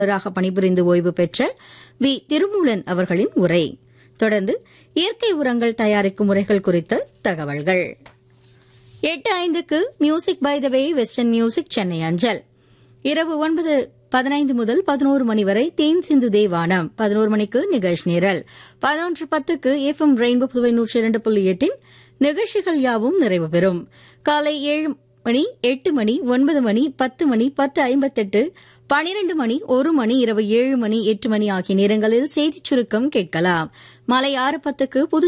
ராக பணிபுரிந்து ஓய்வு பெற்ற வி திருமூலன் அவர்களின் உரை தொடர்ந்து இயற்கை உரங்கள் தயாரிக்கும் முறைகள் குறித்த தகவல்கள் எட்டு ஐந்துக்கு music by the way western music Chennai அஞ்சல் இரவு ஒன்பது பதினைந்து முதல் பதினோரு மணி வரை தேன் சிந்து தேவானம் பதினோரு மணிக்கு நிகழ்ச்சி நிரல் பதினொன்று பத்துக்கு எஃப் எம் ரெயின்போ புதுவை நூற்றி இரண்டு புள்ளி எட்டின் நிகழ்ச்சிகள் யாவும் நிறைவு பெறும் காலை ஏழு மணி எட்டு மணி ஒன்பது மணி பத்து மணி பத்து ஐம்பத்தெட்டு பனிரெண்டு மணி ஒரு மணி இரவு ஏழு மணி எட்டு மணி ஆகிய நேரங்களில் செய்திச் சுருக்கம் கேட்கலாம் மாலை ஆறு பத்துக்கு புது